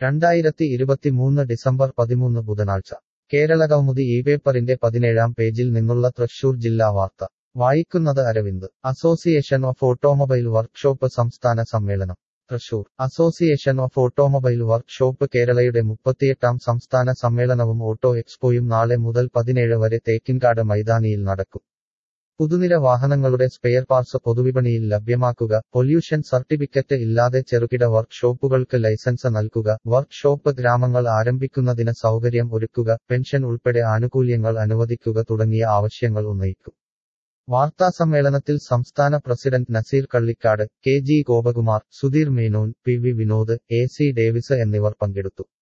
രണ്ടായിരത്തി ഇരുപത്തിമൂന്ന് ഡിസംബർ പതിമൂന്ന് ബുധനാഴ്ച കേരളകൗമുദി ഈ പേപ്പറിന്റെ പതിനേഴാം പേജിൽ നിന്നുള്ള തൃശൂർ ജില്ലാ വാർത്ത വായിക്കുന്നത് Aravind association of automobile workshop സംസ്ഥാന സമ്മേളനം Thrissur association of automobile workshop കേരളയുടെ മുപ്പത്തിയെട്ടാം സംസ്ഥാന സമ്മേളനവും ഓട്ടോ എക്സ്പോയും നാളെ മുതൽ പതിനേഴ് വരെ തേക്കിൻകാട് മൈതാനിയിൽ നടക്കും പുതുനിര വാഹനങ്ങളുടെ സ്പെയർ പാർട്സ് പൊതുവിപണിയിൽ ലഭ്യമാക്കുക പൊല്യൂഷൻ സർട്ടിഫിക്കറ്റ് ഇല്ലാതെ ചെറുകിട വർക്ക്ഷോപ്പുകൾക്ക് ലൈസൻസ് നൽകുക വർക്ക്ഷോപ്പ് ഗ്രാമങ്ങൾ ആരംഭിക്കുന്നതിന് സൗകര്യം ഒരുക്കുക പെൻഷൻ ഉൾപ്പെടെ ആനുകൂല്യങ്ങൾ അനുവദിക്കുക തുടങ്ങിയ ആവശ്യങ്ങൾ ഉന്നയിക്കും വാർത്താസമ്മേളനത്തിൽ സംസ്ഥാന president Naseer Kallikkad K G Gopakumar Sudheer Menon P V Vinod A C Davis എന്നിവർ പങ്കെടുത്തു